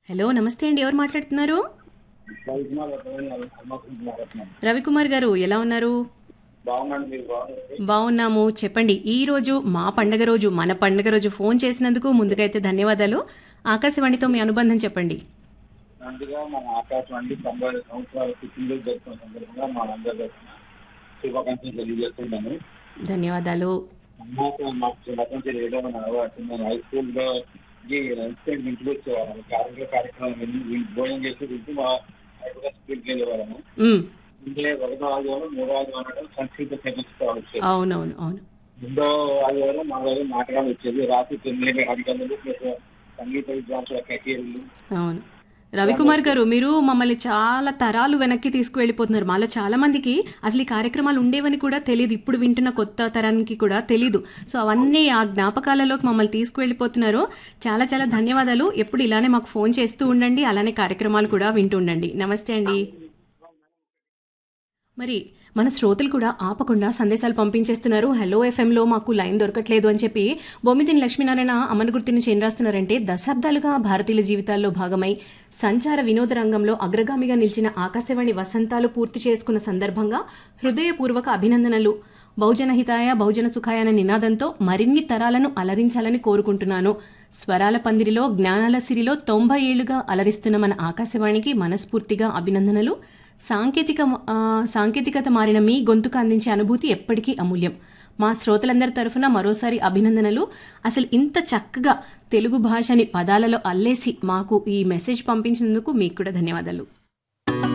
hello నమస్తే అండి ఎవరు మాట్లాడుతున్నారు రవికుమార్ మాట్లాడుతున్నాను రవికుమార్ గారు ఎలా ఉన్నారు బాగున్నాను మీరు బాగున్నారు బాగున్నాము చెప్పండి ఈ రోజు మా పండగ రోజు మన పండగ రోజు ఫోన్ చేసినందుకు ముందుకైతే ధన్యవాదాలు ఆకాశవాణితో మీ అనుబంధం చెప్పండి ముందుగా మన ఆకాశవాణి తొంభై సంవత్సరాల పుట్టినరోజు జరుపుకున్న సందర్భంగా మా అందరి తరఫున శుభాకాంక్షలు తెలియజేస్తున్నాను ధన్యవాదాలు నాకు మాకు చిన్నప్పటి నుంచి రేడియో మన అలవాటు నేను హై స్కూల్లో ఇన్స్టెంట్ ఇంటికి వచ్చేవాళ్ళము కార్మిక కార్యక్రమం విని విని భోజనం చేసి వింటూ మా హైదరాబాద్ స్కూల్కి వెళ్ళేవాళ్ళము ఉమ్, అంటే ఒకటో ఆదివారం మూడో ఆదివారం అనడం సంస్కృత చర్చించుకోవాలి వచ్చేది అవునవును అవును రెండో ఆదివారం నాలుగో మాట్లాడాలి వచ్చేది రాత్రి తొమ్మిది అడిగందులు ప్లస్ సంగీత విద్వాంసుల కచేరీలు అవును రవికుమార్ గారు మీరు మమ్మల్ని చాలా తరాలు వెనక్కి తీసుకువెళ్ళిపోతున్నారు మాలో చాలా మందికి అసలు ఈ కార్యక్రమాలు ఉండేవని కూడా తెలియదు ఇప్పుడు వింటున్న కొత్త తరానికి కూడా తెలీదు సో అవన్నీ ఆ జ్ఞాపకాలలోకి మమ్మల్ని తీసుకువెళ్ళిపోతున్నారు చాలా చాలా ధన్యవాదాలు ఎప్పుడు ఇలానే మాకు ఫోన్ చేస్తూ ఉండండి అలానే కార్యక్రమాలు కూడా వింటూ ఉండండి నమస్తే అండి మరి మన శ్రోతలు కూడా ఆపకుండా సందేశాలు పంపించేస్తున్నారు హలో ఎఫ్ఎంలో మాకు లైన్ దొరకట్లేదు అని చెప్పి బొమ్మిదిని లక్ష్మీనారాయణ అమ్మన గుర్తు నుంచి ఏం రాస్తున్నారంటే దశాబ్దాలుగా భారతీయుల జీవితాల్లో భాగమై సంచార వినోద రంగంలో అగ్రగామిగా నిలిచిన ఆకాశవాణి వసంతాలు పూర్తి చేసుకున్న సందర్భంగా హృదయపూర్వక అభినందనలు బహుజన హితాయ బహుజన సుఖాయ అనే నినాదంతో మరిన్ని తరాలను అలరించాలని కోరుకుంటున్నాను స్వరాల పందిరిలో జ్ఞానాల సిరిలో తొంభై ఏళ్లుగా అలరిస్తున్న మన ఆకాశవాణికి మనస్ఫూర్తిగా అభినందనలు సాంకేతిక ఆ, సాంకేతికత మారిన మీ గొంతుకు అందించే అనుభూతి ఎప్పటికీ అమూల్యం మా శ్రోతలందరి తరఫున మరోసారి అభినందనలు అసలు ఇంత చక్కగా తెలుగు భాషని పదాలలో అల్లేసి మాకు ఈ మెసేజ్ పంపించినందుకు మీకు కూడా ధన్యవాదాలు